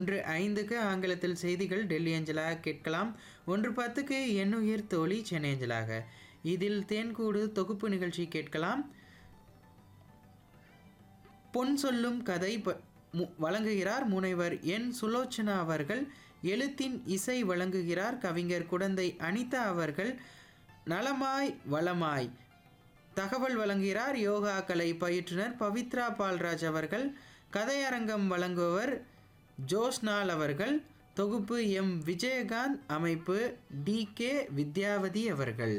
ஒன்று ஐந்துக்கு ஆங்கிலத்தில் செய்திகள் டெல்லி அஞ்சலாக கேட்கலாம் ஒன்று பத்துக்கு எண்ணுயிர் தோழி சென்னை அஞ்சலாக இதில் தேன்கூடு தொகுப்பு நிகழ்ச்சி கேட்கலாம் பொன் சொல்லும் கதை ப மு- வழங்குகிறார் முனைவர் என் சுலோச்சனா அவர்கள் எழுத்தின் இசை வழங்குகிறார் கவிஞர் குடந்தை அனிதா அவர்கள் நலமாய் வளமாய் தகவல் வழங்குகிறார் யோகா கலை பயிற்றுனர் பவித்ரா பால்ராஜ் அவர்கள் கதையரங்கம் வழங்குபவர் ஜோஸ்னால் அவர்கள் தொகுப்பு எம் விஜயகாந்த் அமைப்பு டி கே வித்யாவதி அவர்கள்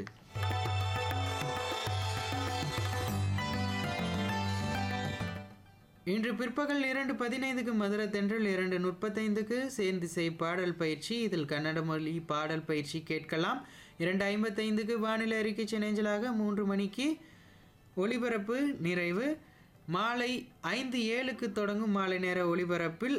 இன்று பிற்பகல் இரண்டு பதினைந்துக்கு மதுரை தென்றல் இரண்டு முப்பத்தைந்துக்கு சேர்ந்திசை பாடல் பயிற்சி இதில் கன்னட மொழி பாடல் பயிற்சி கேட்கலாம் இரண்டு ஐம்பத்தைந்துக்கு வானிலை அறிக்கை சென்னைஞ்சலாக மூன்று மணிக்கு ஒளிபரப்பு நிறைவு மாலை ஐந்து ஏழுக்கு தொடங்கும் மாலை நேர ஒளிபரப்பில்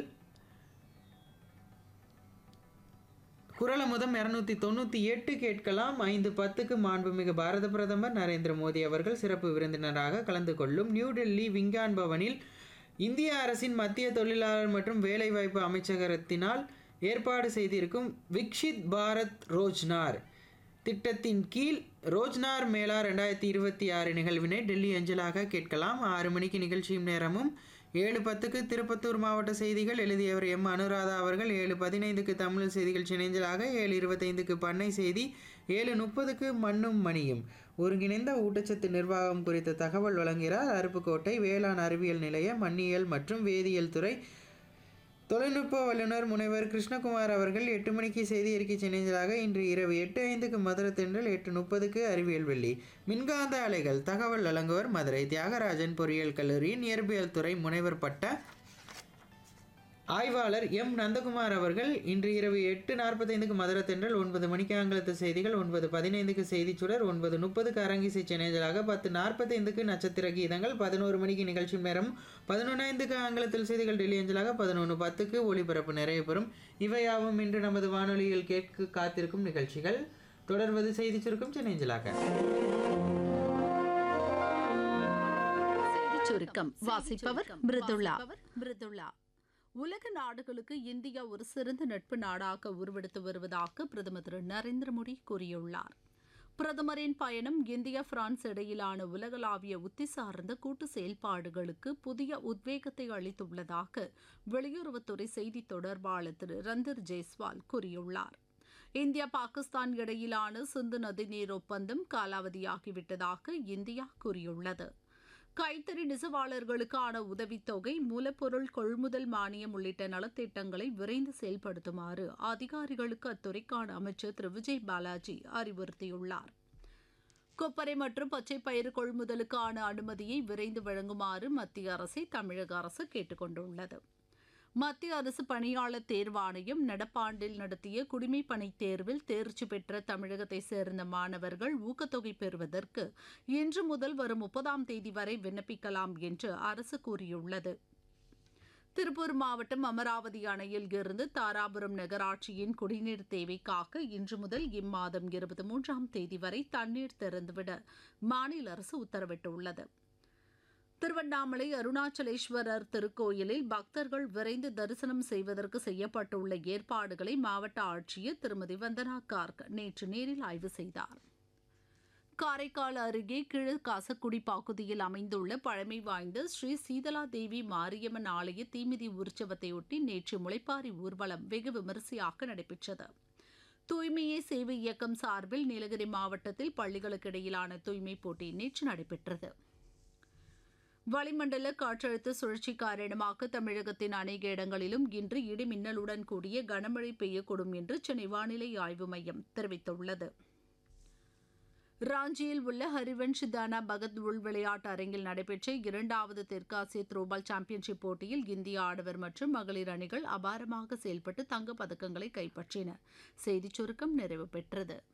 குரலமுதம் இரநூத்தி தொண்ணூற்றி எட்டு கேட்கலாம் ஐந்து பத்துக்கு மாண்புமிகு பாரத பிரதமர் நரேந்திர மோடி அவர்கள் சிறப்பு விருந்தினராக கலந்து கொள்ளும் நியூ டெல்லி விஞ்ஞான் பவனில் இந்திய அரசின் மத்திய தொழிலாளர் மற்றும் வேலைவாய்ப்பு அமைச்சகத்தினால் ஏற்பாடு செய்திருக்கும் விக்ஷித் பாரத் ரோஜ்னார் திட்டத்தின் கீழ் ரோஜ்னார் மேளா ரெண்டாயிரத்தி இருபத்தி ஆறு நிகழ்வினை டெல்லி அஞ்சலாக கேட்கலாம் ஆறு மணிக்கு நிகழ்ச்சியும் நேரமும் ஏழு பத்துக்கு திருப்பத்தூர் மாவட்ட செய்திகள் எழுதியவர் எம் அனுராதா அவர்கள் ஏழு பதினைந்துக்கு தமிழ் செய்திகள் சிணைஞ்சலாக ஏழு இருபத்தைந்துக்கு பண்ணை செய்தி ஏழு முப்பதுக்கு மண்ணும் மணியும் ஒருங்கிணைந்த ஊட்டச்சத்து நிர்வாகம் குறித்த தகவல் வழங்குகிறார் அருப்புக்கோட்டை வேளாண் அறிவியல் நிலைய மண்ணியல் மற்றும் வேதியியல் துறை தொழில்நுட்ப வல்லுநர் முனைவர் கிருஷ்ணகுமார் அவர்கள் எட்டு மணிக்கு செய்தி அறிக்கை சென்னைஞ்சலாக இன்று இரவு எட்டு ஐந்துக்கு மதுரை தென்றல் எட்டு முப்பதுக்கு அறிவியல் வெள்ளி மின்காந்த அலைகள் தகவல் வழங்குவர் மதுரை தியாகராஜன் பொறியியல் கல்லூரியின் இயற்பியல் துறை முனைவர் பட்ட ஆய்வாளர் எம் நந்தகுமார் அவர்கள் இன்று இரவு எட்டு நாற்பத்தைந்துக்கு மதுரை தென்றல் ஒன்பது மணிக்கு ஆங்கிலத்து செய்திகள் ஒன்பது பதினைந்துக்கு செய்திச் சுடர் ஒன்பது முப்பதுக்கு அரங்கிசை சென்னைஜலாக பத்து நாற்பத்தைந்துக்கு நட்சத்திர கீதங்கள் பதினோரு மணிக்கு நிகழ்ச்சி நேரம் பதினொன்றைந்துக்கு ஆங்கிலத்தில் செய்திகள் டெல்லி அஞ்சலாக பதினொன்று பத்துக்கு ஒளிபரப்பு நிறைவு பெறும் இவையாவும் இன்று நமது வானொலியில் கேட்க காத்திருக்கும் நிகழ்ச்சிகள் தொடர்வது செய்தி சுருக்கம் சென்னைஞ்சலாக செய்திச் சுருக்கம் வாசிப்பவர் மிருதுளா மிருதுளா உலக நாடுகளுக்கு இந்தியா ஒரு சிறந்த நட்பு நாடாக உருவெடுத்து வருவதாக பிரதமர் திரு நரேந்திர மோடி கூறியுள்ளார் பிரதமரின் பயணம் இந்தியா பிரான்ஸ் இடையிலான உலகளாவிய உத்தி சார்ந்த கூட்டு செயல்பாடுகளுக்கு புதிய உத்வேகத்தை அளித்துள்ளதாக வெளியுறவுத்துறை செய்தி தொடர்பாளர் திரு ரந்தர் ஜெய்ஸ்வால் கூறியுள்ளார் இந்தியா பாகிஸ்தான் இடையிலான சிந்து நதிநீர் ஒப்பந்தம் காலாவதியாகிவிட்டதாக இந்தியா கூறியுள்ளது கைத்தறி நெசவாளர்களுக்கான உதவித்தொகை மூலப்பொருள் கொள்முதல் மானியம் உள்ளிட்ட நலத்திட்டங்களை விரைந்து செயல்படுத்துமாறு அதிகாரிகளுக்கு அத்துறைக்கான அமைச்சர் திரு விஜய் பாலாஜி அறிவுறுத்தியுள்ளார் கொப்பரை மற்றும் பச்சை பயிறு கொள்முதலுக்கான அனுமதியை விரைந்து வழங்குமாறு மத்திய அரசை தமிழக அரசு கேட்டுக்கொண்டுள்ளது மத்திய அரசு பணியாளர் தேர்வாணையம் நடப்பாண்டில் நடத்திய குடிமைப் பணித் தேர்வில் தேர்ச்சி பெற்ற தமிழகத்தை சேர்ந்த மாணவர்கள் ஊக்கத்தொகை பெறுவதற்கு இன்று முதல் வரும் முப்பதாம் தேதி வரை விண்ணப்பிக்கலாம் என்று அரசு கூறியுள்ளது திருப்பூர் மாவட்டம் அமராவதி அணையில் இருந்து தாராபுரம் நகராட்சியின் குடிநீர் தேவைக்காக இன்று முதல் இம்மாதம் இருபத்தி மூன்றாம் தேதி வரை தண்ணீர் திறந்துவிட மாநில அரசு உத்தரவிட்டுள்ளது திருவண்ணாமலை அருணாச்சலேஸ்வரர் திருக்கோயிலில் பக்தர்கள் விரைந்து தரிசனம் செய்வதற்கு செய்யப்பட்டுள்ள ஏற்பாடுகளை மாவட்ட ஆட்சியர் திருமதி வந்தனா கார்க் நேற்று நேரில் ஆய்வு செய்தார் காரைக்கால் அருகே கிழ காசக்குடி பகுதியில் அமைந்துள்ள பழமை வாய்ந்த ஸ்ரீ சீதலா தேவி மாரியம்மன் ஆலய தீமிதி உற்சவத்தையொட்டி நேற்று முளைப்பாரி ஊர்வலம் வெகு விமரிசையாக நடைபெற்றது தூய்மையே சேவை இயக்கம் சார்பில் நீலகிரி மாவட்டத்தில் பள்ளிகளுக்கு இடையிலான தூய்மை போட்டி நேற்று நடைபெற்றது வளிமண்டல காற்றழுத்த சுழற்சி காரணமாக தமிழகத்தின் அநேக இடங்களிலும் இன்று இடி மின்னலுடன் கூடிய கனமழை பெய்யக்கூடும் என்று சென்னை வானிலை ஆய்வு மையம் தெரிவித்துள்ளது ராஞ்சியில் உள்ள ஹரிவன்ஷ் தானா பகத் உள் விளையாட்டு அரங்கில் நடைபெற்ற இரண்டாவது தெற்காசிய த்ரோபால் சாம்பியன்ஷிப் போட்டியில் இந்திய ஆடவர் மற்றும் மகளிர் அணிகள் அபாரமாக செயல்பட்டு தங்கப் பதக்கங்களை கைப்பற்றின செய்திச் சுருக்கம் நிறைவு பெற்றது